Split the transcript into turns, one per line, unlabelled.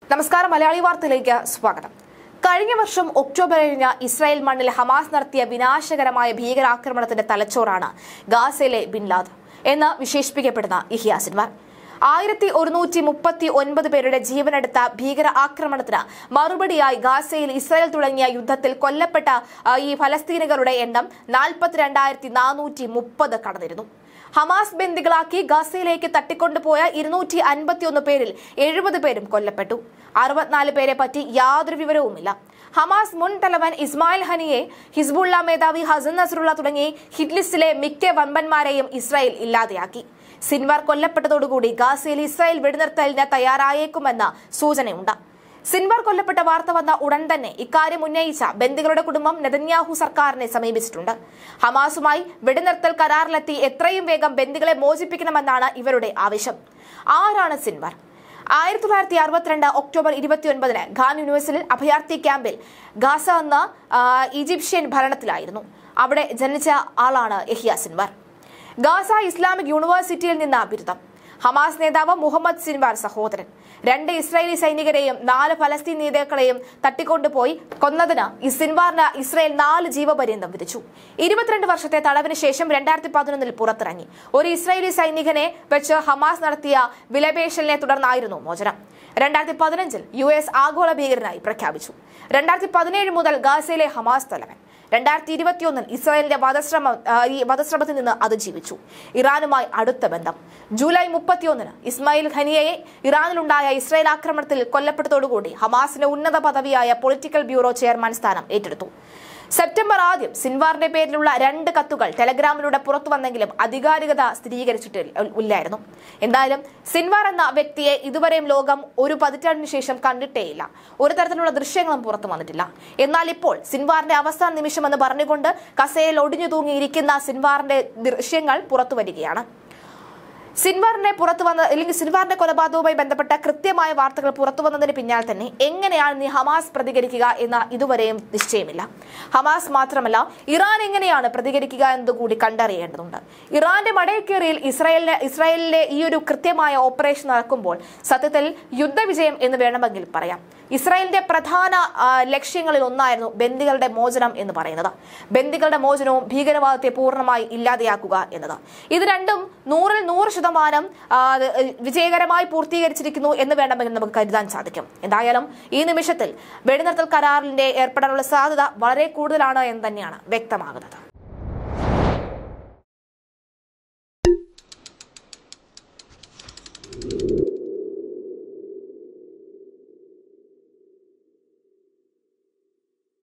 നമസ്കാരം മലയാളി വാർത്തയിലേക്ക് സ്വാഗതം കഴിഞ്ഞ വർഷം ഒക്ടോബർ ഏഴിന് ഇസ്രായേൽ മണ്ണിൽ ഹമാസ് നടത്തിയ വിനാശകരമായ ഭീകരാക്രമണത്തിന്റെ തലച്ചോറാണ് ഗാസയിലെ ബിൻ ലാദ് എന്ന് വിശേഷിപ്പിക്കപ്പെടുന്ന ഇഹിയ സിൻവാർ ആയിരത്തി ഒരുന്നൂറ്റി മുപ്പത്തി ഒൻപത് പേരുടെ ജീവനെടുത്ത ഭീകര ആക്രമണത്തിന് മറുപടിയായി ഗാസയിൽ ഇസ്രായേൽ തുടങ്ങിയ യുദ്ധത്തിൽ കൊല്ലപ്പെട്ട ആ, ഈ ഫലസ്തീനികളുടെ എണ്ണം നാൽപ്പത്തിരണ്ടായിരത്തി നാനൂറ്റി മുപ്പത് കടന്നിരുന്നു ഹമാസ് ബന്ദികളാക്കി ഗസയിലേക്ക് തട്ടിക്കൊണ്ടുപോയ ഇരുന്നൂറ്റി അൻപത്തിയൊന്ന് പേരിൽ എഴുപത് പേരും കൊല്ലപ്പെട്ടു അറുപത്തിനാല് പേരെ പറ്റി യാതൊരു വിവരവുമില്ല ഹമാസ് മുൻ തലവൻ ഇസ്മായിൽ ഹനിയെ ഹിസ്ബുള്ള മേധാവി ഹസൻ നസറുള്ള തുടങ്ങി ഹിറ്റ്ലിസ്റ്റിലെ മിക്ക വമ്പന്മാരെയും ഇസ്രായേൽ ഇല്ലാതെയാക്കി സിൻവാർ കൊല്ലപ്പെട്ടതോടുകൂടി ഗാസയിൽ ഇസ്രായേൽ വെടിനിർത്തലിന് തയ്യാറായേക്കുമെന്ന സൂചനയുണ്ട് സിൻവാർ കൊല്ലപ്പെട്ട വാർത്ത വന്ന ഉടൻ തന്നെ ഇക്കാര്യം ഉന്നയിച്ച ബന്ദികളുടെ കുടുംബം നെതന്യാഹു സർക്കാരിനെ സമീപിച്ചിട്ടുണ്ട് ഹമാസുമായി വെടിനിർത്തൽ കരാറിലെത്തി എത്രയും വേഗം ബന്ദികളെ മോചിപ്പിക്കണമെന്നാണ് ഇവരുടെ ആവശ്യം ആരാണ് സിൻവാർ ആയിരത്തി തൊള്ളായിരത്തി അറുപത്തിരണ്ട് ഒക്ടോബർ ഇരുപത്തിയൊൻപതിന് ഖാൻ യൂണിവേഴ്സിറ്റിയിൽ അഭയാർത്ഥി ക്യാമ്പിൽ ഗാസ എന്ന ആ, ഈജിപ്ഷ്യൻ ഭരണത്തിലായിരുന്നു അവിടെ ജനിച്ച ആളാണ് യഹിയ സിൻവാർ ഗാസ ഇസ്ലാമിക് യൂണിവേഴ്സിറ്റിയിൽ നിന്ന് ബിരുദം ഹമാസ് നേതാവ് മുഹമ്മദ് സിൻവാർ സഹോദരൻ രണ്ട് ഇസ്രായേലി സൈനികരെയും നാല് ഫലസ്തീൻ നേതാക്കളെയും തട്ടിക്കൊണ്ടുപോയി കൊന്നതിന് ഈ സിൻവാറിന് ഇസ്രായേൽ നാല് ജീവപര്യന്തം വിധിച്ചു ഇരുപത്തിരണ്ട് വർഷത്തെ തടവിന് ശേഷം രണ്ടായിരത്തി പതിനൊന്നിൽ പുറത്തിറങ്ങി ഒരു ഇസ്രായേലി സൈനികനെ വെച്ച് ഹമാസ് നടത്തിയ വിലപേശലിനെ തുടർന്നായിരുന്നു മോചനം രണ്ടായിരത്തി പതിനഞ്ചിൽ യു എസ് ആഗോള ഭീകരനായി പ്രഖ്യാപിച്ചു രണ്ടായിരത്തി പതിനേഴ് മുതൽ ഗാസയിലെ ഹമാസ് തലവൻ രണ്ടായിരത്തി ഇരുപത്തിയൊന്നിൽ ഇസ്രായേലിന്റെ വധശ്രമം ആ, ഈ വധശ്രമത്തിൽ നിന്ന് അതിജീവിച്ചു ഇറാനുമായി അടുത്ത ബന്ധം ജൂലൈ മുപ്പത്തിയൊന്നിന് ഇസ്മായിൽ ഖനിയയെ ഇറാനിലുണ്ടായ ഇസ്രായേൽ ആക്രമണത്തിൽ കൊല്ലപ്പെട്ടതോടുകൂടി ഹമാസിന്റെ ഉന്നത പദവിയായ പൊളിറ്റിക്കൽ ബ്യൂറോ ചെയർമാൻ സ്ഥാനം ഏറ്റെടുത്തു സെപ്റ്റംബർ ആദ്യം സിൻവാറിന്റെ പേരിലുള്ള രണ്ട് കത്തുകൾ ടെലഗ്രാമിലൂടെ പുറത്തു വന്നെങ്കിലും അധികാരികത സ്ഥിരീകരിച്ചിട്ടില്ലായിരുന്നു എന്തായാലും സിൻവാർ എന്ന വ്യക്തിയെ ഇതുവരെയും ലോകം ഒരു പതിറ്റാണ്ടിന് ശേഷം കണ്ടിട്ടേയില്ല ഒരു തരത്തിലുള്ള ദൃശ്യങ്ങളും പുറത്തു വന്നിട്ടില്ല എന്നാൽ ഇപ്പോൾ സിൻവാറിന്റെ അവസാന നിമിഷം എന്ന് പറഞ്ഞുകൊണ്ട് കസയിൽ ഒടിഞ്ഞു തൂങ്ങിയിരിക്കുന്ന സിൻവാറിന്റെ ദൃശ്യങ്ങൾ പുറത്തു വരികയാണ് സിൻവാറിനെ പുറത്തു വന്ന അല്ലെങ്കിൽ സിൻവാറിന്റെ കൊലപാതകവുമായി ബന്ധപ്പെട്ട കൃത്യമായ വാർത്തകൾ പുറത്തു വന്നതിന് പിന്നാലെ തന്നെ എങ്ങനെയാണ് ഇനി ഹമാസ് പ്രതികരിക്കുക എന്ന ഇതുവരെയും നിശ്ചയമില്ല ഹമാസ് മാത്രമല്ല ഇറാൻ എങ്ങനെയാണ് പ്രതികരിക്കുക എന്നതുകൂടി കണ്ടറിയേണ്ടതുണ്ട് ഇറാന്റെ മടയക്കേറിയിൽ ഇസ്രായേലിനെ ഇസ്രായേലിലെ ഈ ഒരു കൃത്യമായ ഓപ്പറേഷൻ നടക്കുമ്പോൾ സത്യത്തിൽ യുദ്ധവിജയം എന്ന് വേണമെങ്കിൽ പറയാം ഇസ്രായേലിന്റെ പ്രധാന ആ, ലക്ഷ്യങ്ങളിൽ ഒന്നായിരുന്നു ബന്ദികളുടെ മോചനം എന്ന് പറയുന്നത് ബന്ദികളുടെ മോചനവും ഭീകരവാദത്തെ പൂർണ്ണമായി ഇല്ലാതെയാക്കുക എന്നത് ഇത് രണ്ടും നൂറിൽ നൂറ് ശതമാനം ആ, അത് വിജയകരമായി പൂർത്തീകരിച്ചിരിക്കുന്നു എന്ന് വേണമെങ്കിൽ നമുക്ക് കരുതാൻ സാധിക്കും എന്തായാലും ഈ നിമിഷത്തിൽ വെടിനിർത്തൽ കരാറിന്റെ ഏർപ്പെടാനുള്ള സാധ്യത വളരെ കൂടുതലാണ് എന്ന് തന്നെയാണ് വ്യക്തമാകുന്നത്